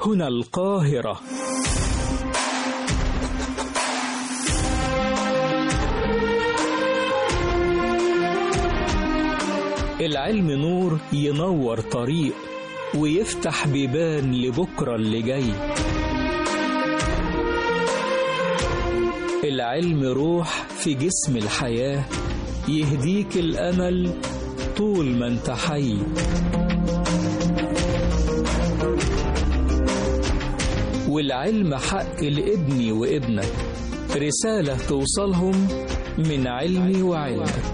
هنا القاهرة العلم نور ينور طريق ويفتح بيبان لبكرة اللي جاي العلم روح في جسم الحياة يهديك الأمل طول ما انت حي والعلم حق لابني وابنك رسالة توصلهم من علمي وعلمك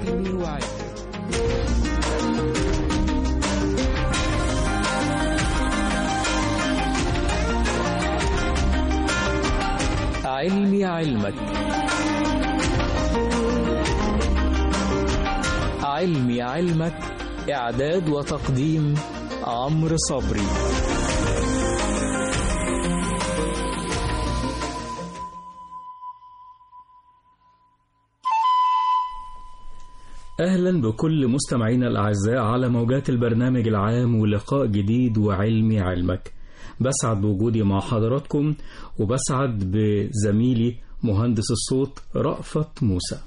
علمي علمك علمي علمك إعداد وتقديم عمرو صبري أهلا بكل مستمعينا الأعزاء على موجات البرنامج العام ولقاء جديد وعلمي علمك بسعد بوجودي مع حضراتكم وبسعد بزميلي مهندس الصوت رأفت موسى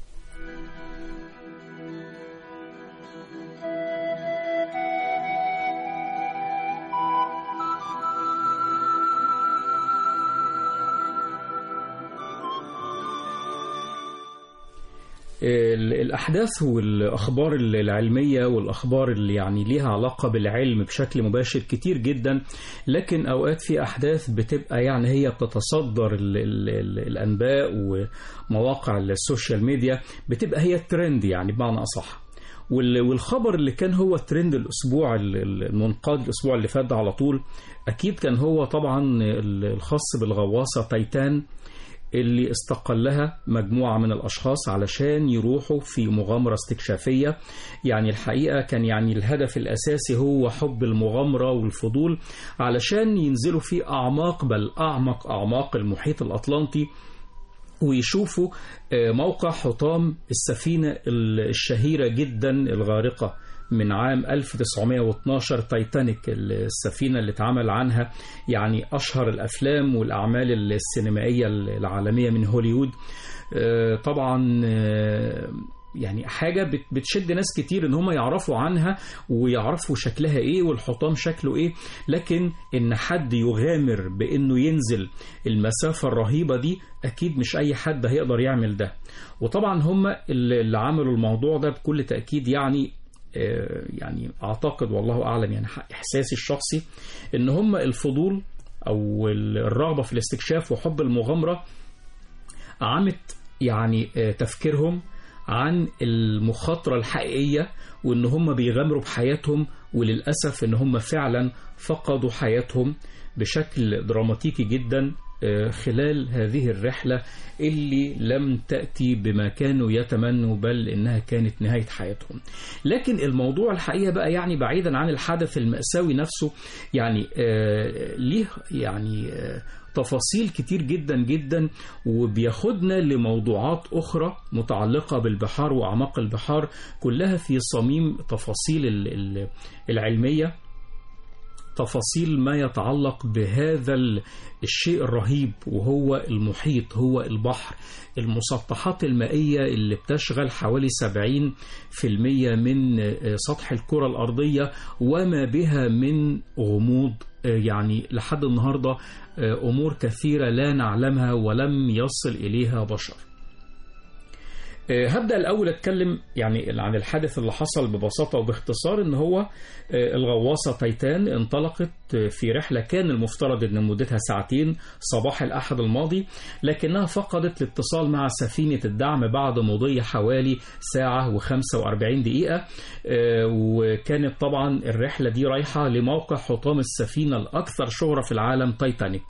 الأحداث والأخبار العلمية والأخبار اللي يعني ليها علاقة بالعلم بشكل مباشر كتير جدا لكن أوقات في أحداث بتبقى يعني هي بتتصدر ال ال ال الأنباء ومواقع السوشيال ميديا بتبقى هي الترند يعني بمعنى أصح والخبر اللي كان هو الترند الأسبوع المنقاد الأسبوع اللي فات على طول أكيد كان هو طبعا الخاص بالغواصة تايتان اللي استقلها مجموعة من الأشخاص علشان يروحوا في مغامرة استكشافية يعني الحقيقة كان يعني الهدف الأساسي هو حب المغامرة والفضول علشان ينزلوا في أعماق بل أعمق أعماق المحيط الأطلنطي ويشوفوا موقع حطام السفينة الشهيرة جدا الغارقة من عام 1912 تايتانيك السفينة اللي اتعمل عنها يعني أشهر الأفلام والأعمال السينمائية العالمية من هوليوود طبعا يعني حاجة بتشد ناس كتير ان هم يعرفوا عنها ويعرفوا شكلها ايه والحطام شكله ايه لكن ان حد يغامر بانه ينزل المسافة الرهيبة دي اكيد مش اي حد هيقدر يعمل ده وطبعا هم اللي عملوا الموضوع ده بكل تأكيد يعني يعني اعتقد والله اعلم يعني احساسي الشخصي ان هم الفضول او الرغبه في الاستكشاف وحب المغامره عمت يعني تفكيرهم عن المخاطره الحقيقيه وان هم بيغامروا بحياتهم وللاسف ان هم فعلا فقدوا حياتهم بشكل دراماتيكي جدا خلال هذه الرحلة اللي لم تأتي بما كانوا يتمنوا بل إنها كانت نهاية حياتهم لكن الموضوع الحقيقة بقى يعني بعيدا عن الحدث المأساوي نفسه يعني آه ليه يعني آه تفاصيل كتير جدا جدا وبياخدنا لموضوعات أخرى متعلقة بالبحار وأعماق البحار كلها في صميم تفاصيل العلمية تفاصيل ما يتعلق بهذا الشيء الرهيب وهو المحيط هو البحر المسطحات المائية اللي بتشغل حوالي 70% من سطح الكرة الأرضية وما بها من غموض يعني لحد النهاردة أمور كثيرة لا نعلمها ولم يصل إليها بشر هبدأ الأول أتكلم يعني عن الحادث اللي حصل ببساطة وباختصار إن هو الغواصة تايتان انطلقت في رحلة كان المفترض إن مدتها ساعتين صباح الأحد الماضي لكنها فقدت الاتصال مع سفينة الدعم بعد مضي حوالي ساعة و45 دقيقة وكانت طبعا الرحلة دي رايحة لموقع حطام السفينة الأكثر شهرة في العالم تايتانيك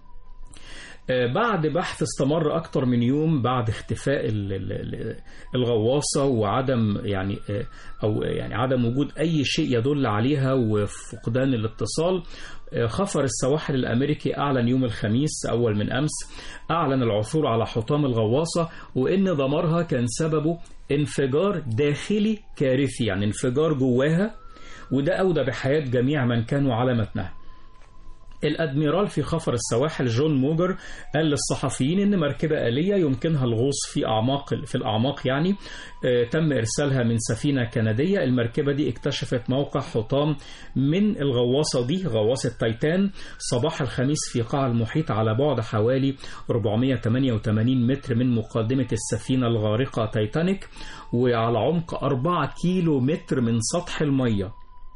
بعد بحث استمر أكتر من يوم بعد اختفاء الغواصة وعدم يعني أو يعني عدم وجود أي شيء يدل عليها وفقدان الاتصال خفر السواحل الأمريكي أعلن يوم الخميس أول من أمس أعلن العثور على حطام الغواصة وإن دمارها كان سببه انفجار داخلي كارثي يعني انفجار جواها وده أودى بحياة جميع من كانوا على متنها الأدميرال في خفر السواحل جون موجر قال للصحفيين إن مركبة آلية يمكنها الغوص في أعماق في الأعماق يعني آه، تم إرسالها من سفينة كندية المركبة دي اكتشفت موقع حطام من الغواصة دي غواصة تايتان صباح الخميس في قاع المحيط على بعد حوالي 488 متر من مقدمة السفينة الغارقة تايتانيك وعلى عمق 4 كيلو متر من سطح المية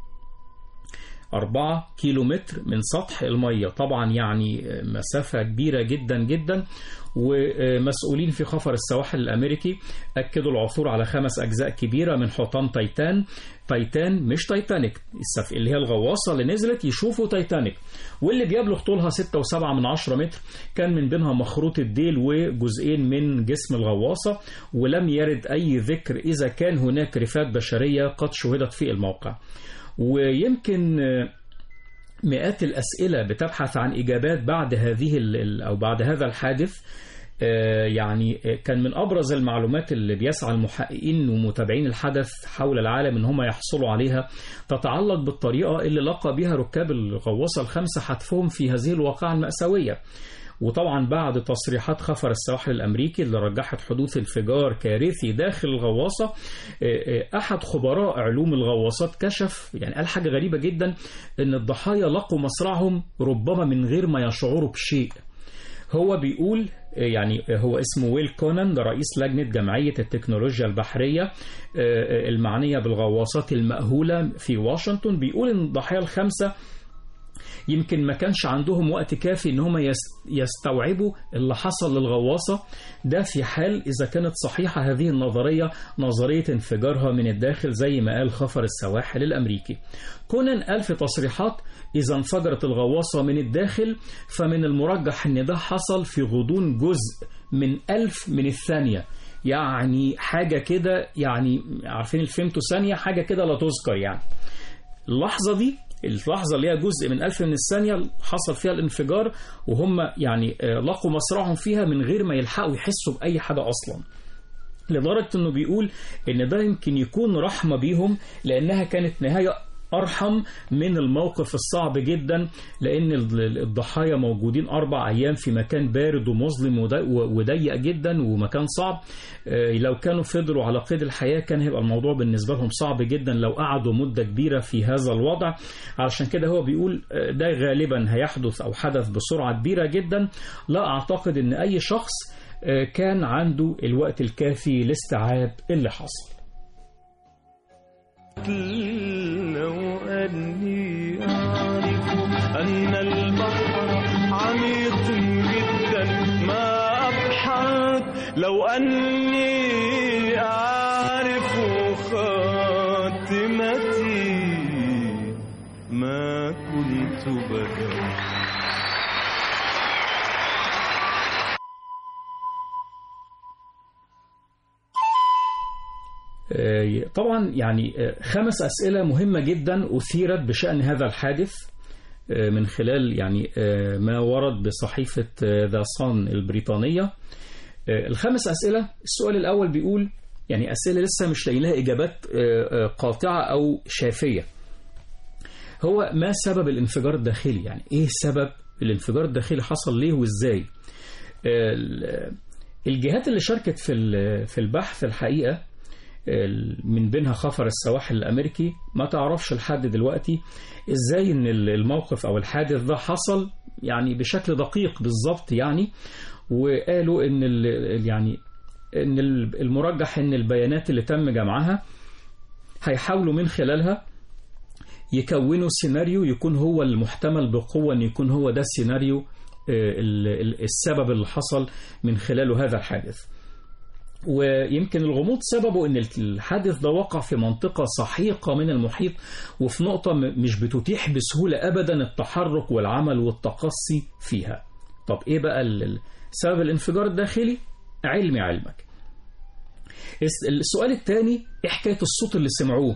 4 كيلو متر من سطح المية طبعا يعني مسافة كبيرة جدا جدا ومسؤولين في خفر السواحل الأمريكي أكدوا العثور على خمس أجزاء كبيرة من حطام تايتان تايتان مش تايتانيك السف... اللي هي الغواصة اللي نزلت يشوفوا تايتانيك واللي بيبلغ طولها 6.7 من 10 متر كان من بينها مخروط الديل وجزئين من جسم الغواصة ولم يرد أي ذكر إذا كان هناك رفات بشرية قد شهدت في الموقع ويمكن مئات الأسئلة بتبحث عن إجابات بعد هذه أو بعد هذا الحادث يعني كان من أبرز المعلومات اللي بيسعى المحققين ومتابعين الحدث حول العالم إن هم يحصلوا عليها تتعلق بالطريقة اللي لقى بها ركاب الغواصة الخمسة حتفهم في هذه الواقعة المأساوية وطبعا بعد تصريحات خفر السواحل الأمريكي اللي رجحت حدوث انفجار كارثي داخل الغواصة أحد خبراء علوم الغواصات كشف يعني قال حاجة غريبة جدا أن الضحايا لقوا مصرعهم ربما من غير ما يشعروا بشيء هو بيقول يعني هو اسمه ويل كونان ده رئيس لجنة جمعية التكنولوجيا البحرية المعنية بالغواصات المأهولة في واشنطن بيقول ان الضحايا الخمسة يمكن ما كانش عندهم وقت كافي ان هم يستوعبوا اللي حصل للغواصة ده في حال اذا كانت صحيحة هذه النظرية نظرية انفجارها من الداخل زي ما قال خفر السواحل الامريكي كونان قال في تصريحات اذا انفجرت الغواصة من الداخل فمن المرجح ان ده حصل في غضون جزء من ألف من الثانية يعني حاجة كده يعني عارفين الفيمتو ثانية حاجة كده لا تذكر يعني اللحظة دي اللحظة اللي هي جزء من ألف من الثانية حصل فيها الانفجار وهم يعني لقوا مصرعهم فيها من غير ما يلحقوا يحسوا بأي حاجة أصلا لدرجة أنه بيقول أن ده يمكن يكون رحمة بيهم لأنها كانت نهاية أرحم من الموقف الصعب جدا لأن الضحايا موجودين أربع أيام في مكان بارد ومظلم وضيق جدا ومكان صعب لو كانوا فضلوا على قيد الحياة كان هيبقى الموضوع بالنسبة لهم صعب جدا لو قعدوا مدة كبيرة في هذا الوضع علشان كده هو بيقول ده غالبا هيحدث أو حدث بسرعة كبيرة جدا لا أعتقد أن أي شخص كان عنده الوقت الكافي لاستيعاب اللي حصل لو أني أعرف أن البحر عميق جدا ما أبحث لو أني أعرف خاتمتي ما كنت بدأ طبعا يعني خمس أسئلة مهمة جدا أثيرت بشأن هذا الحادث من خلال يعني ما ورد بصحيفة ذا صان البريطانية الخمس أسئلة السؤال الأول بيقول يعني أسئلة لسه مش لاقي لها إجابات قاطعة أو شافية هو ما سبب الانفجار الداخلي يعني إيه سبب الانفجار الداخلي حصل ليه وإزاي الجهات اللي شاركت في في البحث الحقيقة من بينها خفر السواحل الأمريكي ما تعرفش لحد دلوقتي إزاي إن الموقف أو الحادث ده حصل يعني بشكل دقيق بالظبط يعني وقالوا إن يعني إن المرجح إن البيانات اللي تم جمعها هيحاولوا من خلالها يكونوا سيناريو يكون هو المحتمل بقوة أن يكون هو ده السيناريو السبب اللي حصل من خلاله هذا الحادث ويمكن الغموض سببه ان الحادث ده وقع في منطقة سحيقة من المحيط وفي نقطة مش بتتيح بسهولة ابدا التحرك والعمل والتقصي فيها طب ايه بقى سبب الانفجار الداخلي علمي علمك السؤال الثاني ايه حكاية الصوت اللي سمعوه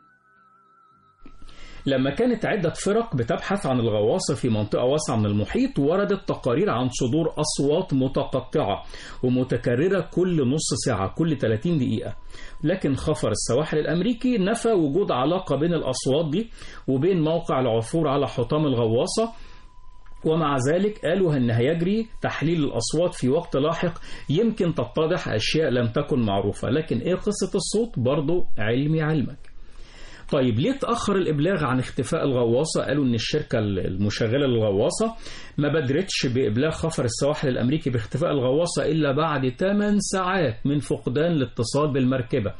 لما كانت عدة فرق بتبحث عن الغواصة في منطقة واسعة من المحيط وردت تقارير عن صدور أصوات متقطعة ومتكررة كل نص ساعة كل 30 دقيقة لكن خفر السواحل الأمريكي نفى وجود علاقة بين الأصوات دي وبين موقع العثور على حطام الغواصة ومع ذلك قالوا أن هيجري تحليل الأصوات في وقت لاحق يمكن تتضح أشياء لم تكن معروفة لكن إيه قصة الصوت برضو علمي علمك طيب ليه تأخر الإبلاغ عن اختفاء الغواصة؟ قالوا إن الشركة المشغلة للغواصة ما بدرتش بإبلاغ خفر السواحل الأمريكي باختفاء الغواصة إلا بعد 8 ساعات من فقدان الاتصال بالمركبة.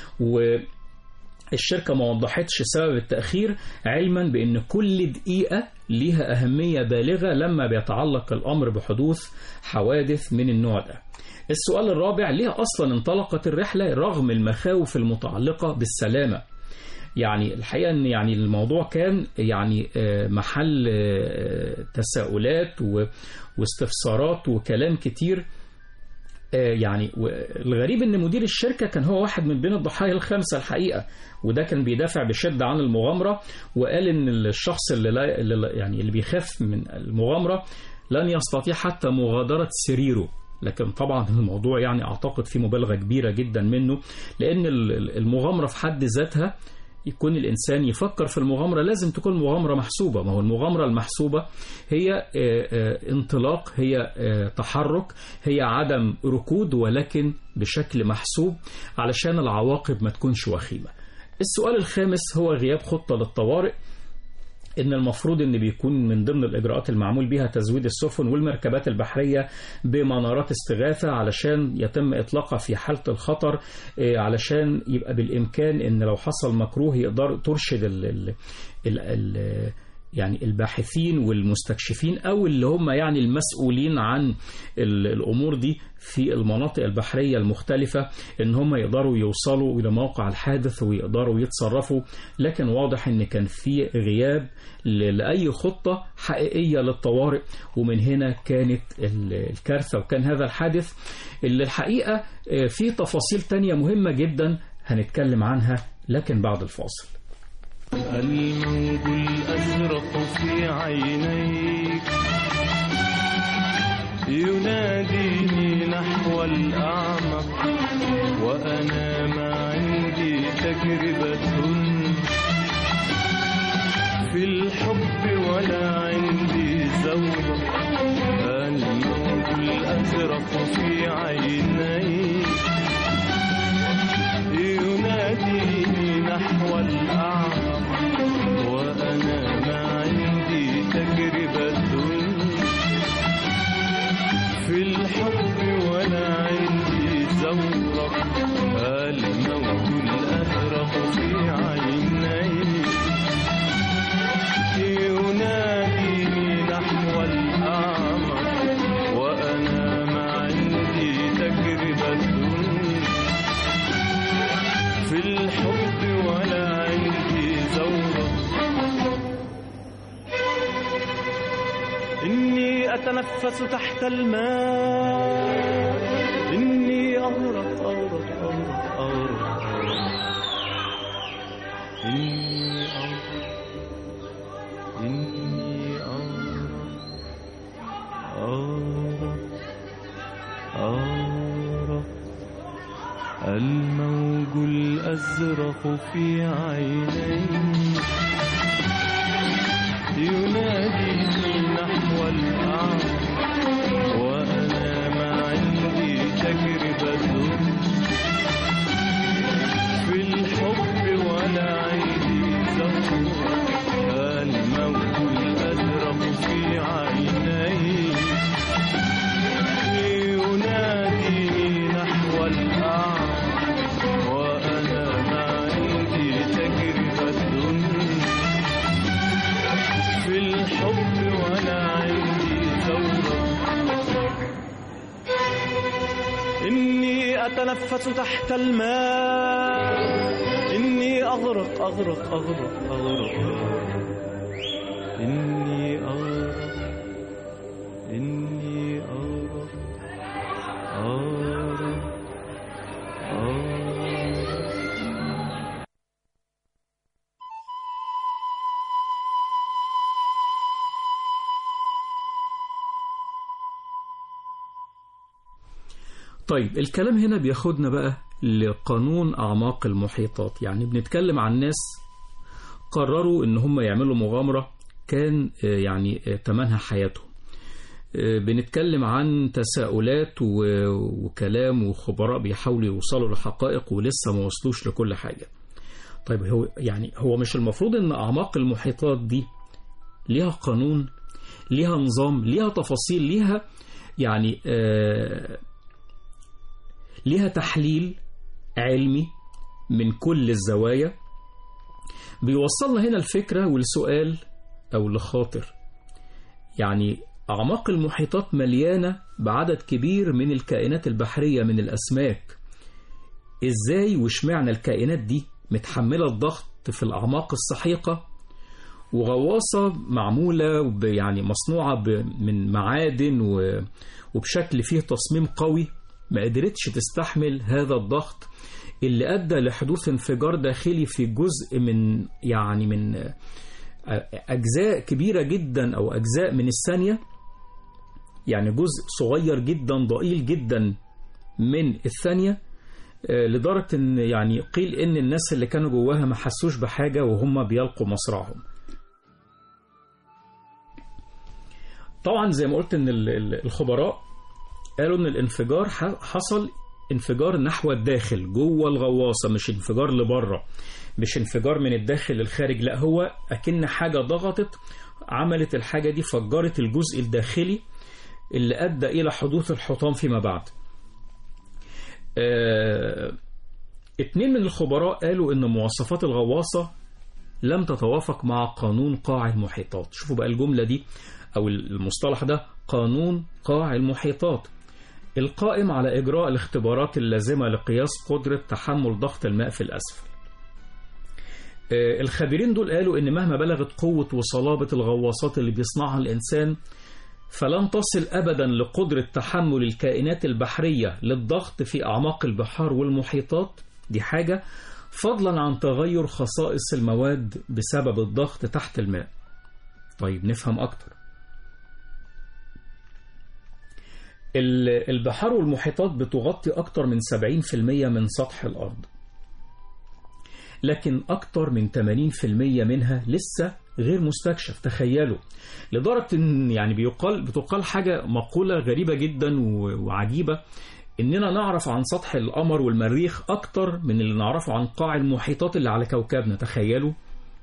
والشركة ما وضحتش سبب التأخير علما بأن كل دقيقة ليها أهمية بالغة لما بيتعلق الأمر بحدوث حوادث من النوع ده. السؤال الرابع ليه أصلا انطلقت الرحلة رغم المخاوف المتعلقة بالسلامة؟ يعني الحقيقة أن يعني الموضوع كان يعني آه، محل آه، تساؤلات و- واستفسارات وكلام كتير آه، يعني و- الغريب ان مدير الشركه كان هو واحد من بين الضحايا الخمسه الحقيقه وده كان بيدافع بشده عن المغامره وقال ان الشخص اللي, لا اللي لا- يعني اللي بيخاف من المغامره لن يستطيع حتى مغادره سريره لكن طبعا الموضوع يعني اعتقد فيه مبالغه كبيره جدا منه لان ال- ال- المغامره في حد ذاتها يكون الإنسان يفكر في المغامرة لازم تكون مغامرة محسوبة ما هو المغامرة المحسوبة هي آه، آه، انطلاق هي آه، تحرك هي عدم ركود ولكن بشكل محسوب علشان العواقب ما تكونش وخيمة السؤال الخامس هو غياب خطة للطوارئ ان المفروض ان بيكون من ضمن الاجراءات المعمول بها تزويد السفن والمركبات البحريه بمنارات استغاثه علشان يتم اطلاقها في حاله الخطر آه، علشان يبقى بالامكان ان لو حصل مكروه يقدر ترشد ال ال ال ال يعني الباحثين والمستكشفين او اللي هم يعني المسؤولين عن ال- الامور دي في المناطق البحريه المختلفه ان هم يقدروا يوصلوا الى موقع الحادث ويقدروا يتصرفوا لكن واضح ان كان في غياب ل- لاي خطه حقيقيه للطوارئ ومن هنا كانت ال- الكارثه وكان هذا الحادث اللي الحقيقه آه، في تفاصيل تانية مهمه جدا هنتكلم عنها لكن بعد الفاصل الموج الأزرق في عينيك يناديني نحو الأعمق وأنا ما عندي تجربة في الحب ولا عندي زوجة الموج الأزرق في عينيك يناديني نحو الأعمق وأنا ما عندي تجربة في الحب ولا عندي زورق الموت الأزرق في عيني يناديني نحو الأعمق وأنا ما عندي تجربة في الحب ولا عندي زورق إني أتنفس تحت الماء إني أغرق أغرق أغرق أغرق إني أغرق إني أغرق أغرق أغرق الموج الأزرق في عيني يناديني نحو الأعمق وأنا ما عندي تجربة في الحب ولا عندي زهر الموج الأزرق في عيني يناديني نحو الأعمق وأنا ما عندي تجربة في الحب ولا عندي ثورة إني أتنفس تحت الماء إني أغرق أغرق أغرق أغرق إني أغرق إني أغرق أغرق أغرق طيب الكلام هنا بياخدنا بقى لقانون أعماق المحيطات يعني بنتكلم عن ناس قرروا إن هم يعملوا مغامرة كان آه، يعني آه، تمنها حياتهم آه، بنتكلم عن تساؤلات و- وكلام وخبراء بيحاولوا يوصلوا لحقائق ولسه ما وصلوش لكل حاجة طيب هو يعني هو مش المفروض ان اعماق المحيطات دي ليها قانون ليها نظام ليها تفاصيل ليها يعني آه ليها تحليل علمي من كل الزوايا بيوصلنا هنا الفكرة والسؤال أو لخاطر يعني أعماق المحيطات مليانة بعدد كبير من الكائنات البحرية من الأسماك إزاي وشمعنا الكائنات دي متحملة الضغط في الأعماق السحيقة وغواصة معمولة ب- يعني مصنوعة ب- من معادن و- وبشكل فيه تصميم قوي ما قدرتش تستحمل هذا الضغط اللي أدى لحدوث انفجار داخلي في جزء من يعني من آه، أجزاء كبيرة جدا أو أجزاء من الثانية يعني جزء صغير جدا ضئيل جدا من الثانية آه، لدرجة إن يعني قيل إن الناس اللي كانوا جواها ما حسوش بحاجة وهم بيلقوا مصرعهم طبعا زي ما قلت إن ال- ال- الخبراء قالوا إن الانفجار ح- حصل انفجار نحو الداخل جوه الغواصة مش انفجار لبره مش انفجار من الداخل للخارج لا هو أكن حاجة ضغطت عملت الحاجة دي فجرت الجزء الداخلي اللي أدى إلى حدوث الحطام فيما بعد آه، اتنين من الخبراء قالوا إن مواصفات الغواصة لم تتوافق مع قانون قاع المحيطات شوفوا بقى الجملة دي أو المصطلح ده قانون قاع المحيطات القائم على إجراء الاختبارات اللازمة لقياس قدرة تحمل ضغط الماء في الأسفل آه، الخبيرين دول قالوا إن مهما بلغت قوة وصلابة الغواصات اللي بيصنعها الإنسان فلن تصل أبدا لقدرة تحمل الكائنات البحرية للضغط في أعماق البحار والمحيطات دي حاجة فضلا عن تغير خصائص المواد بسبب الضغط تحت الماء طيب نفهم أكتر ال- البحار والمحيطات بتغطي أكتر من 70% من سطح الأرض لكن أكتر من 80% منها لسه غير مستكشف تخيلوا لدرجة إن يعني بيقال بتقال حاجة مقولة غريبة جدا و- وعجيبة إننا نعرف عن سطح القمر والمريخ أكتر من اللي نعرفه عن قاع المحيطات اللي على كوكبنا تخيلوا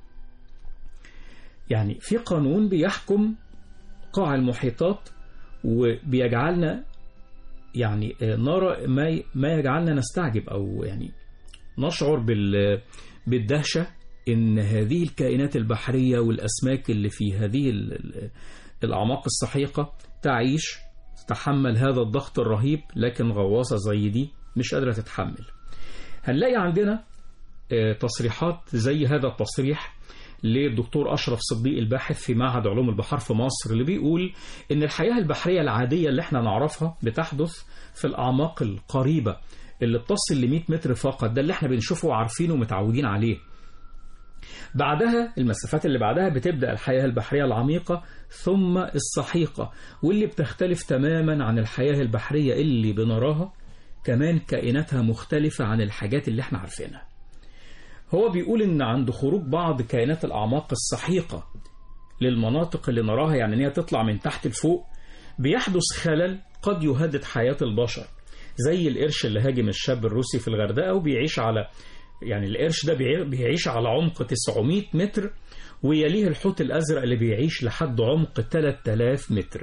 يعني في قانون بيحكم قاع المحيطات وبيجعلنا يعني آه، نرى ما ي- ما يجعلنا نستعجب او يعني نشعر بال بالدهشه ان هذه الكائنات البحريه والاسماك اللي في هذه ال- ال- الاعماق السحيقه تعيش تتحمل هذا الضغط الرهيب لكن غواصه زي دي مش قادره تتحمل هنلاقي عندنا آه، تصريحات زي هذا التصريح للدكتور أشرف صديق الباحث في معهد علوم البحار في مصر اللي بيقول إن الحياة البحرية العادية اللي احنا نعرفها بتحدث في الأعماق القريبة اللي بتصل ل 100 متر فقط ده اللي احنا بنشوفه وعارفينه ومتعودين عليه بعدها المسافات اللي بعدها بتبدأ الحياة البحرية العميقة ثم السحيقة واللي بتختلف تماما عن الحياة البحرية اللي بنراها كمان كائناتها مختلفة عن الحاجات اللي احنا عارفينها هو بيقول إن عند خروج بعض كائنات الأعماق السحيقة للمناطق اللي نراها يعني إن هي تطلع من تحت لفوق بيحدث خلل قد يهدد حياة البشر زي القرش اللي هاجم الشاب الروسي في الغردقة وبيعيش على يعني القرش ده بيعي- بيعيش على عمق 900 متر ويليه الحوت الأزرق اللي بيعيش لحد عمق 3000 متر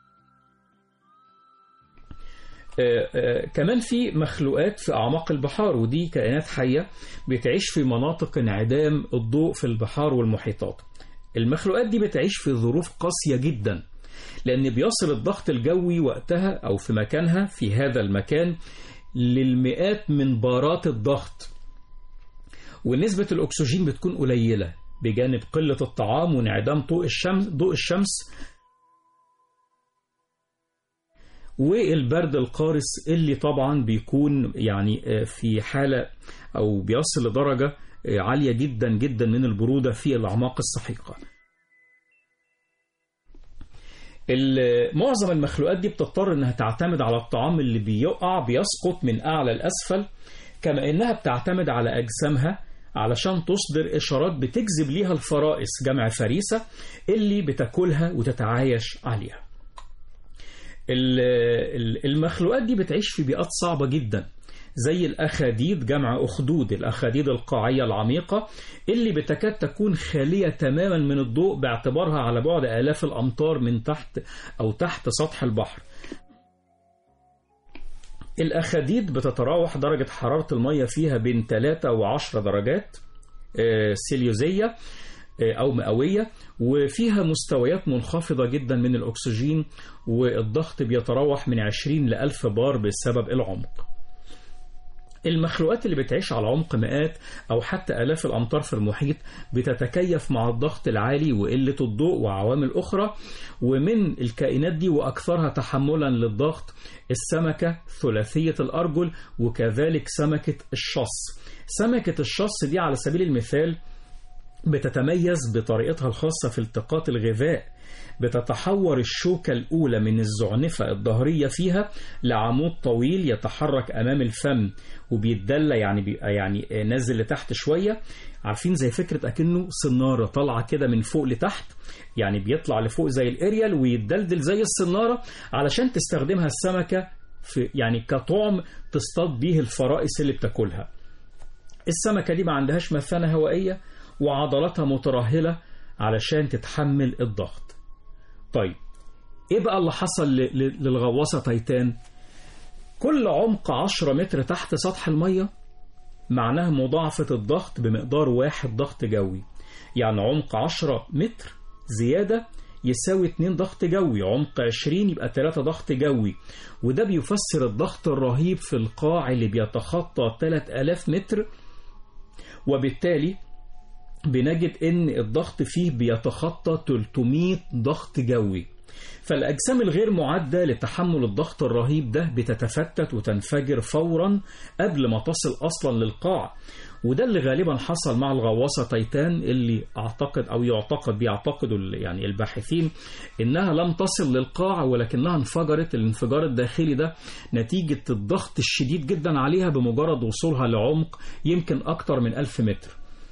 آه، آه، كمان في مخلوقات في أعماق البحار ودي كائنات حية بتعيش في مناطق انعدام الضوء في البحار والمحيطات المخلوقات دي بتعيش في ظروف قاسية جدا لأن بيصل الضغط الجوي وقتها أو في مكانها في هذا المكان للمئات من بارات الضغط ونسبة الأكسجين بتكون قليلة بجانب قلة الطعام وانعدام ضوء الشمس ضوء الشمس والبرد القارس اللي طبعا بيكون يعني آه، في حالة أو بيصل لدرجة آه، عالية جدا جدا من البرودة في الأعماق السحيقة ال- معظم المخلوقات دي بتضطر انها تعتمد على الطعام اللي بيقع بيسقط من اعلى لاسفل كما انها بتعتمد على اجسامها علشان تصدر إشارات بتجذب ليها الفرائس جمع فريسة اللي بتاكلها وتتعايش عليها ال- ال- المخلوقات دي بتعيش في بيئات صعبة جدا زي الأخاديد جمع أخدود الأخاديد القاعية العميقة اللي بتكاد تكون خالية تماما من الضوء باعتبارها على بعد آلاف الأمتار من تحت أو تحت سطح البحر الأخاديد بتتراوح درجة حرارة المية فيها بين 3 و 10 درجات آه، سيليوزية آه، أو مئوية وفيها مستويات منخفضة جدا من الأكسجين والضغط بيتراوح من 20 ل 1000 بار بسبب العمق المخلوقات اللي بتعيش على عمق مئات أو حتى آلاف الأمتار في المحيط بتتكيف مع الضغط العالي وقلة الضوء وعوامل أخرى ومن الكائنات دي وأكثرها تحملا للضغط السمكة ثلاثية الأرجل وكذلك سمكة الشص سمكة الشص دي على سبيل المثال بتتميز بطريقتها الخاصة في التقاط الغذاء بتتحور الشوكة الأولى من الزعنفة الظهرية فيها لعمود طويل يتحرك أمام الفم وبيتدلى يعني بيبقى يعني نازل لتحت شوية عارفين زي فكرة أكنه صنارة طالعة كده من فوق لتحت يعني بيطلع لفوق زي الاريال ويتدلدل زي الصنارة علشان تستخدمها السمكة في يعني كطعم تصطاد بيه الفرائس اللي بتاكلها السمكة دي ما عندهاش مثانة هوائية وعضلاتها مترهلة علشان تتحمل الضغط طيب ايه بقى اللي حصل ل- ل- للغواصة تايتان كل عمق 10 متر تحت سطح المية معناها مضاعفة الضغط بمقدار واحد ضغط جوي يعني عمق 10 متر زيادة يساوي 2 ضغط جوي عمق 20 يبقى 3 ضغط جوي وده بيفسر الضغط الرهيب في القاع اللي بيتخطى 3000 متر وبالتالي بنجد ان الضغط فيه بيتخطى 300 ضغط جوي فالأجسام الغير معدة لتحمل الضغط الرهيب ده بتتفتت وتنفجر فورا قبل ما تصل أصلا للقاع وده اللي غالبا حصل مع الغواصة تايتان اللي أعتقد أو يعتقد بيعتقدوا ال- يعني الباحثين إنها لم تصل للقاع ولكنها انفجرت الانفجار الداخلي ده نتيجة الضغط الشديد جدا عليها بمجرد وصولها لعمق يمكن أكتر من ألف متر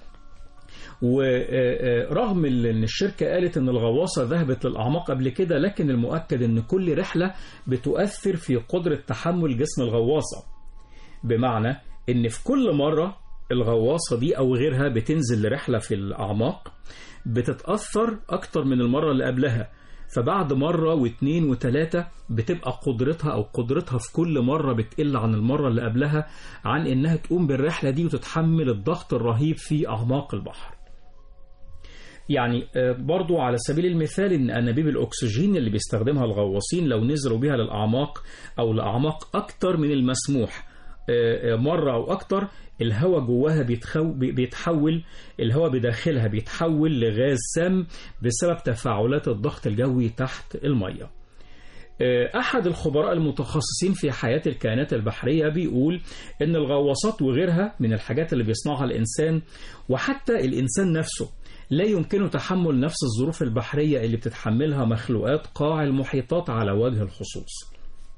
ورغم ان الشركه قالت ان الغواصه ذهبت للاعماق قبل كده لكن المؤكد ان كل رحله بتؤثر في قدره تحمل جسم الغواصه بمعنى ان في كل مره الغواصه دي او غيرها بتنزل لرحله في الاعماق بتتاثر اكتر من المره اللي قبلها فبعد مرة واثنين وثلاثة بتبقى قدرتها أو قدرتها في كل مرة بتقل عن المرة اللي قبلها عن إنها تقوم بالرحلة دي وتتحمل الضغط الرهيب في أعماق البحر يعني آه، برضو على سبيل المثال ان انابيب الاكسجين اللي بيستخدمها الغواصين لو نزلوا بيها للاعماق او لاعماق اكتر من المسموح آه، آه، مرة او اكتر الهواء جواها بيتخو بي- بيتحول الهواء بداخلها بيتحول لغاز سام بسبب تفاعلات الضغط الجوي تحت المية آه، أحد الخبراء المتخصصين في حياة الكائنات البحرية بيقول إن الغواصات وغيرها من الحاجات اللي بيصنعها الإنسان وحتى الإنسان نفسه لا يمكنه تحمل نفس الظروف البحرية اللي بتتحملها مخلوقات قاع المحيطات على وجه الخصوص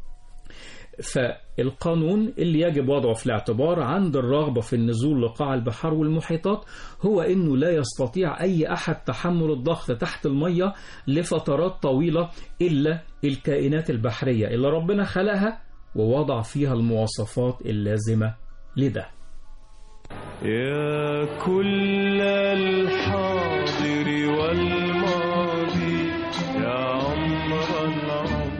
فالقانون اللي يجب وضعه في الاعتبار عند الرغبة في النزول لقاع البحار والمحيطات هو أنه لا يستطيع أي أحد تحمل الضغط تحت المية لفترات طويلة إلا الكائنات البحرية اللي ربنا خلقها ووضع فيها المواصفات اللازمة لده يا كل الحاضر والماضي يا عمر العمر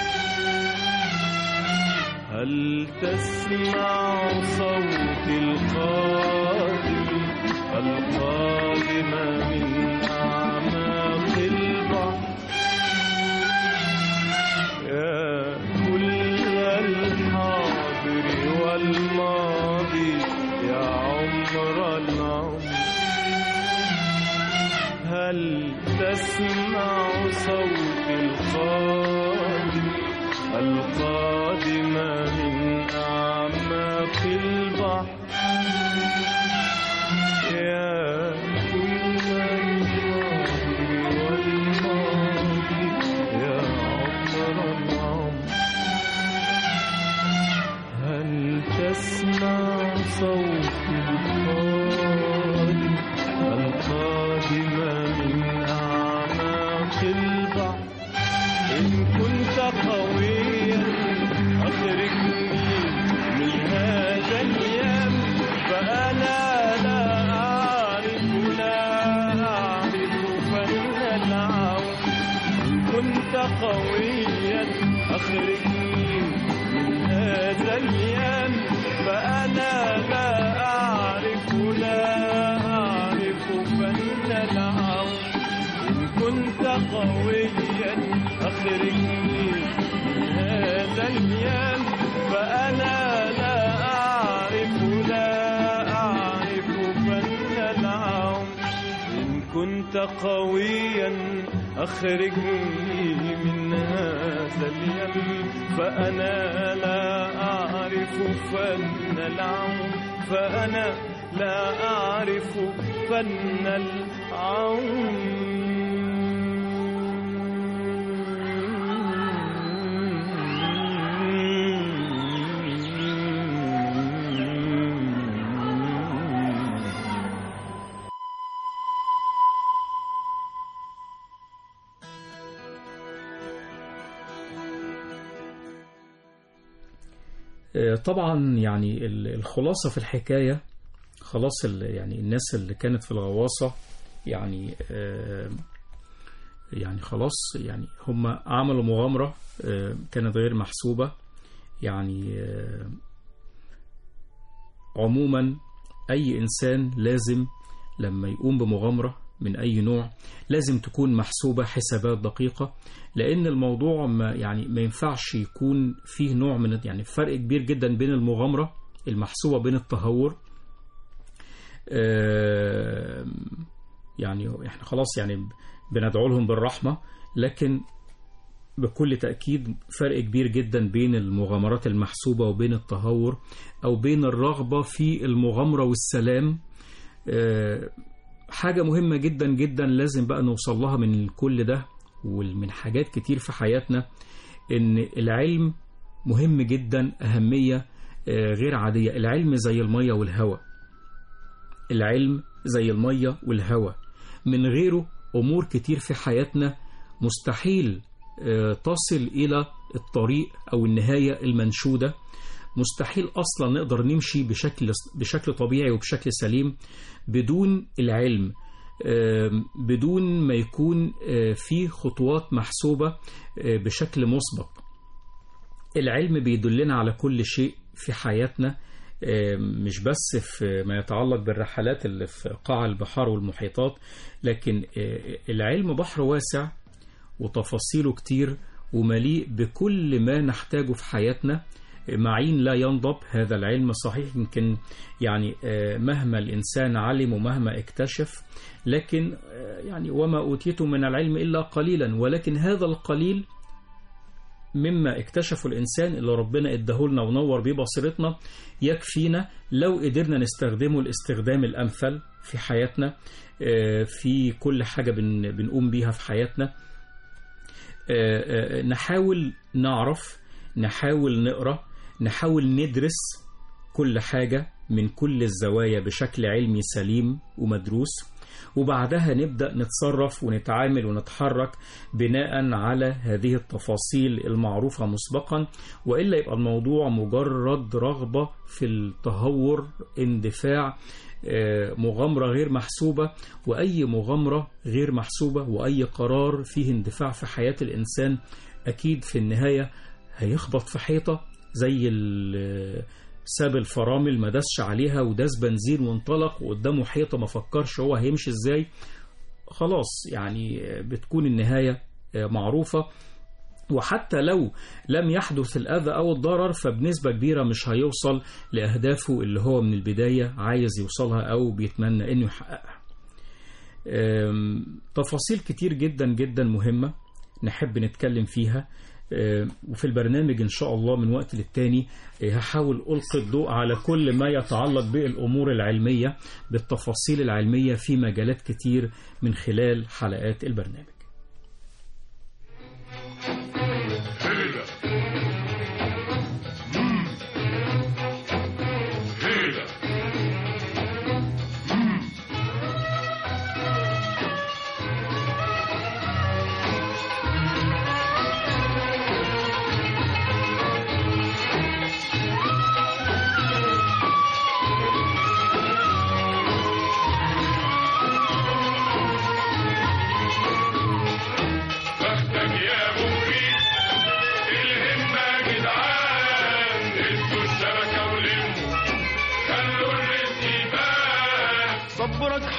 هل تسمع صوت القادم القادم من أعماق البحر يا كل الحاضر والماضي يا عمر العمر هل تسمع صوت القادم القادم من أعماق البحر يا كل كنت قويا أخرجني من هذا اليم فأنا لا أعرف لا أعرف فن العون إن كنت قويا أخرجني من هذا اليم فأنا لا أعرف لا أعرف فن العون إن كنت قويا أخرجني من هذا اليم فأنا لا أعرف فن العون فأنا لا أعرف فن العون آه، طبعا يعني ال- الخلاصة في الحكاية خلاص ال- يعني الناس اللي كانت في الغواصة يعني آه، يعني خلاص يعني هم عملوا مغامرة آه، كانت غير محسوبة يعني آه، عموما أي إنسان لازم لما يقوم بمغامرة من أي نوع لازم تكون محسوبة حسابات دقيقة لأن الموضوع ما يعني ما ينفعش يكون فيه نوع من يعني فرق كبير جدا بين المغامرة المحسوبة بين التهور آم، يعني احنا خلاص يعني بندعو لهم بالرحمة لكن بكل تأكيد فرق كبير جدا بين المغامرات المحسوبة وبين التهور أو بين الرغبة في المغامرة والسلام آه، حاجة مهمة جدا جدا لازم بقى نوصل لها من كل ده ومن حاجات كتير في حياتنا إن العلم مهم جدا أهمية آه، غير عادية العلم زي المية والهواء العلم زي المية والهواء من غيره أمور كتير في حياتنا مستحيل آه، تصل إلى الطريق أو النهاية المنشودة مستحيل أصلا نقدر نمشي بشكل بشكل طبيعي وبشكل سليم بدون العلم آم، بدون ما يكون آه، في خطوات محسوبة آه، بشكل مسبق العلم بيدلنا على كل شيء في حياتنا آم، مش بس في ما يتعلق بالرحلات اللي في قاع البحار والمحيطات لكن آه، العلم بحر واسع وتفاصيله كتير ومليء بكل ما نحتاجه في حياتنا معين لا ينضب هذا العلم صحيح يمكن يعني آه، مهما الإنسان علم ومهما اكتشف لكن آه، يعني وما أوتيته من العلم إلا قليلا ولكن هذا القليل مما اكتشفه الإنسان اللي ربنا اداهولنا ونور بيه بصيرتنا يكفينا لو قدرنا نستخدمه الاستخدام الأمثل في حياتنا آه، في كل حاجة بن- بنقوم بيها في حياتنا آه، آه، نحاول نعرف نحاول نقرأ نحاول ندرس كل حاجة من كل الزوايا بشكل علمي سليم ومدروس وبعدها نبدأ نتصرف ونتعامل ونتحرك بناء على هذه التفاصيل المعروفة مسبقا وإلا يبقى الموضوع مجرد رغبة في التهور اندفاع آه، مغامرة غير محسوبة وأي مغامرة غير محسوبة وأي قرار فيه اندفاع في حياة الإنسان أكيد في النهاية هيخبط في حيطة زي ال- ساب الفرامل ما داسش عليها وداس بنزين وانطلق وقدامه حيطة ما فكرش هو هيمشي ازاي خلاص يعني بتكون النهاية معروفة وحتى لو لم يحدث الأذى أو الضرر فبنسبة كبيرة مش هيوصل لأهدافه اللي هو من البداية عايز يوصلها أو بيتمنى إنه يحققها أم، تفاصيل كتير جدا جدا مهمة نحب نتكلم فيها أم، وفي البرنامج إن شاء الله من وقت للتاني أه، هحاول ألقي الضوء على كل ما يتعلق بالأمور العلمية بالتفاصيل العلمية في مجالات كتير من خلال حلقات البرنامج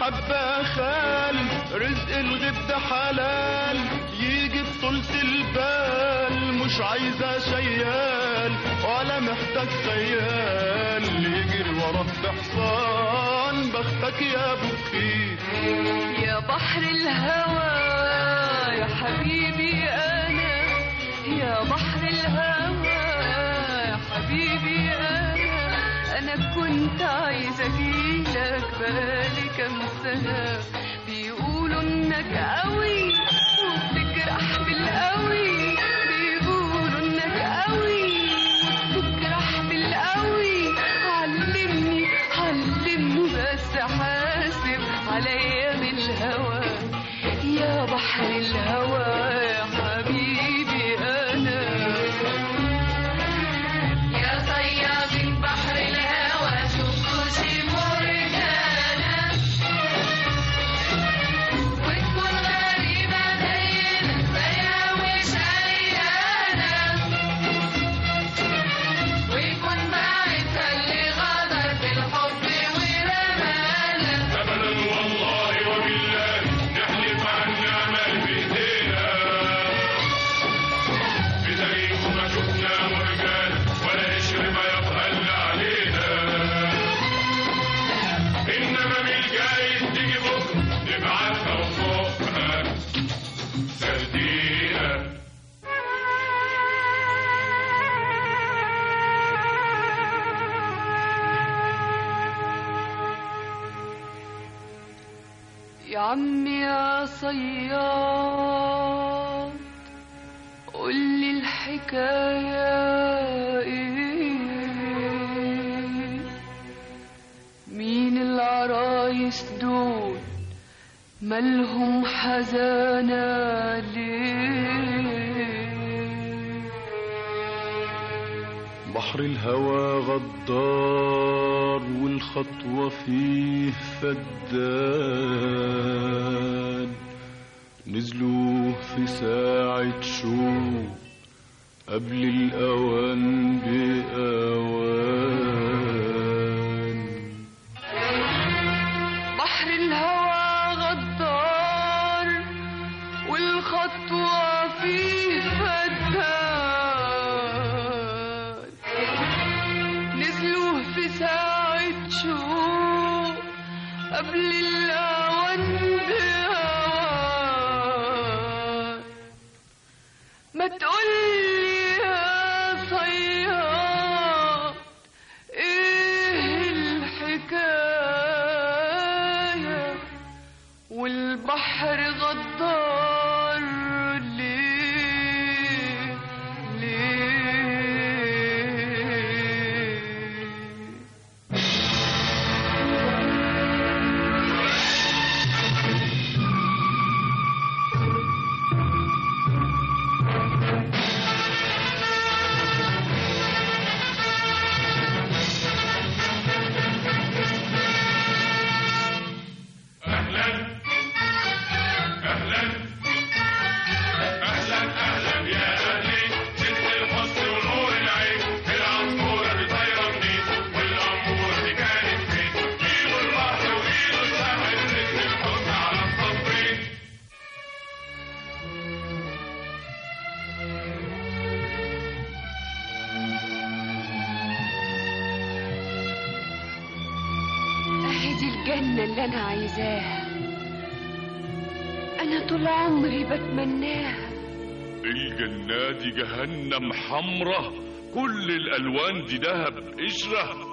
حبة خال رزق الغيب ده حلال يجي بطولة البال مش عايزة شيال ولا محتاج خيال يجري وراك بحصان بختك يا ابو كفيف يا بحر الهوى يا حبيبي أنا يا بحر الهوى يا حبيبي أنا أنا كنت عايزة أجيلك بقالي كام سنة بيقولوا إنك قوي وبتجرح بالقوي بيقولوا إنك قوي وبتجرح بالقوي علمني علمني بس حاسب عليا بالهوى يا بحر الهوى يا حبيبي أنا يا صياد بحر الهوى شوفوا شي مرجانة وتكون غريبة زينا زيها مش عيانة ويكون باعثها اللي غدر بالحب ورمانا أبدا والله وبالله نحلف عن نعمل بإيدينا في تاريخ ما شفنا مرجان ولا قشر ما يبخل علينا إنما من الجايز تيجي بكرة نبعتها وفوقها سردينا يا عمي يا صياد قول لي الحكاية ايه مين العرايس دول مالهم حزانة ليه بحر الهوى غدار والخطوة فيه فدان نزلوا في ساعة شوق قبل الأوان بأوان بحر الهوى غدار والخطوة فيه فدان نزلوا في ساعة شوق قبل الأوان بأوان ما تقولي يا صياد ايه الحكاية والبحر غدار ليه ليه أهلا أهلا أهلا أهلا يا أهلي ست الحسن ونور العين العصفورة دي طايرة منين والأمورة دي كانت فين إيده البحر وإيده الساحل ست الحسن على الصفين اهي دي الجنة اللي أنا عايزاها أنا طول عمري بتمناها الجنة دي جهنم حمرة كل الألوان دي دهب قشرة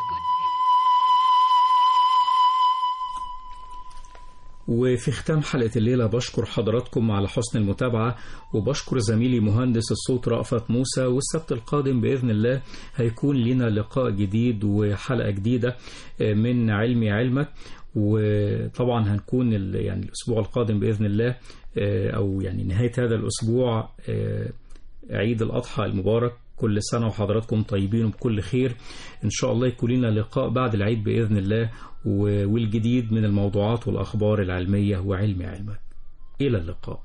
وفي ختام حلقة الليلة بشكر حضراتكم على حسن المتابعة وبشكر زميلي مهندس الصوت رأفت موسى والسبت القادم بإذن الله هيكون لنا لقاء جديد وحلقة جديدة من علمي علمك وطبعا هنكون ال- يعني الأسبوع القادم بإذن الله أو يعني نهاية هذا الأسبوع عيد الأضحى المبارك كل سنة وحضراتكم طيبين وبكل خير إن شاء الله يكون لنا لقاء بعد العيد بإذن الله و- والجديد من الموضوعات والأخبار العلمية وعلم علمك إلى اللقاء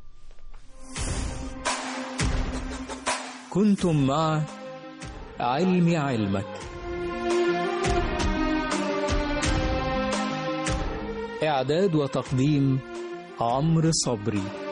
كنتم مع علم علمك إعداد وتقديم عمرو صبري